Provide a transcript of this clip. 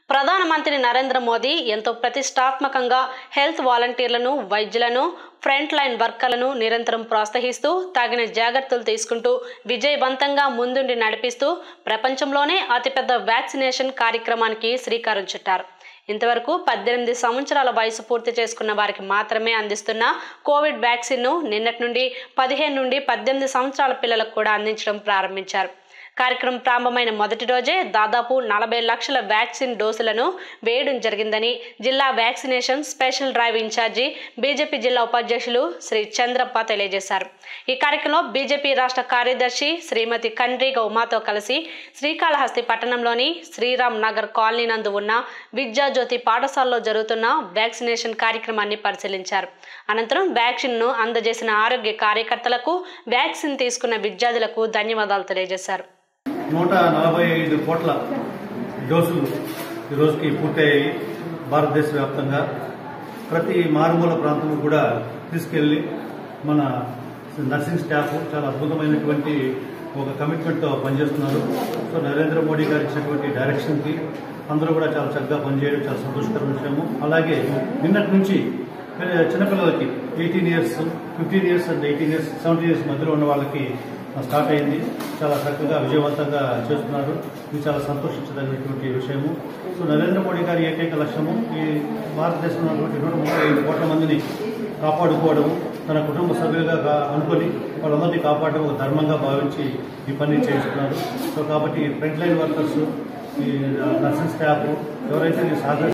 ప్రధానమంత్రి నరేంద్ర మోదీ ఎంతో ప్రతిష్టాత్మకంగా హెల్త్ వాలంటీర్లను వైద్యులను ఫ్రంట్ లైన్ వర్కర్లను నిరంతరం ప్రోత్సహిస్తూ తగిన జాగ్రత్తలు తీసుకుంటూ విజయవంతంగా ముందుండి నడిపిస్తూ ప్రపంచంలోనే అతిపెద్ద వ్యాక్సినేషన్ కార్యక్రమానికి శ్రీకారం చుట్టారు ఇంతవరకు పద్దెనిమిది సంవత్సరాల వయసు పూర్తి చేసుకున్న వారికి మాత్రమే అందిస్తున్న కోవిడ్ వ్యాక్సిన్ను నిన్నటి నుండి పదిహేను నుండి పద్దెనిమిది సంవత్సరాల పిల్లలకు కూడా అందించడం ప్రారంభించారు కార్యక్రమం ప్రారంభమైన మొదటి రోజే దాదాపు నలభై లక్షల వ్యాక్సిన్ డోసులను వేయడం జరిగిందని జిల్లా vaccination special drive incharge BJP జిల్లా ఉపాధ్యక్షులు శ్రీ చంద్రప్ప తెలియజేశారు ఈ కార్యక్రమంలో బీజేపీ రాష్ట్ర కార్యదర్శి శ్రీమతి కండ్రిగ ఉమాతో కలిసి శ్రీకాళహస్తి పట్టణంలోని శ్రీరామ్ నగర్ కాలనీ నందు ఉన్న విద్యాజ్యోతి పాఠశాలలో జరుగుతున్న వ్యాక్సినేషన్ కార్యక్రమాన్ని పరిశీలించారు అనంతరం వ్యాక్సిన్ను అందజేసిన ఆరోగ్య కార్యకర్తలకు వ్యాక్సిన్ తీసుకున్న విద్యార్థులకు ధన్యవాదాలు తెలియజేశారు నూట నలభై ఐదు కోట్ల డోసులు ఈ రోజుకి పూర్తయ్యాయి భారతదేశ వ్యాప్తంగా ప్రతి మారుమూల ప్రాంతం కూడా తీసుకెళ్లి మన నర్సింగ్ స్టాఫ్ చాలా అద్భుతమైనటువంటి ఒక కమిట్మెంట్తో పనిచేస్తున్నారు సో నరేంద్ర మోడీ గారు ఇచ్చినటువంటి డైరెక్షన్కి అందరూ కూడా చాలా చక్కగా పనిచేయడం చాలా సంతోషకరమైన విషయము అలాగే నిన్నటి నుంచి చిన్నపిల్లలకి eighteen years fifteen years and eighteen years seventeen years మధ్యలో ఉన్న వాళ్ళకి స్టార్ట్ అయింది చాలా చక్కగా విజయవంతంగా చేస్తున్నారు ఇది చాలా సంతోషించదగినటువంటి విషయము సో నరేంద్ర మోడీ గారి ఏకైక లక్ష్యము ఈ భారతదేశంలో ఉన్నటువంటి నూట ముప్పై ఐదు కోట్ల మందిని కాపాడుకోవడం తన కుటుంబ సభ్యులుగా గా- అనుకొని వాళ్ళందరినీ కాపాడడం ఒక ధర్మంగా భావించి ఈ పని చేస్తున్నారు సో కాబట్టి ఫ్రంట్ లైన్ వర్కర్స్ ఈ నర్సింగ్ స్టాఫ్ ఎవరైతే ఈ సహకరి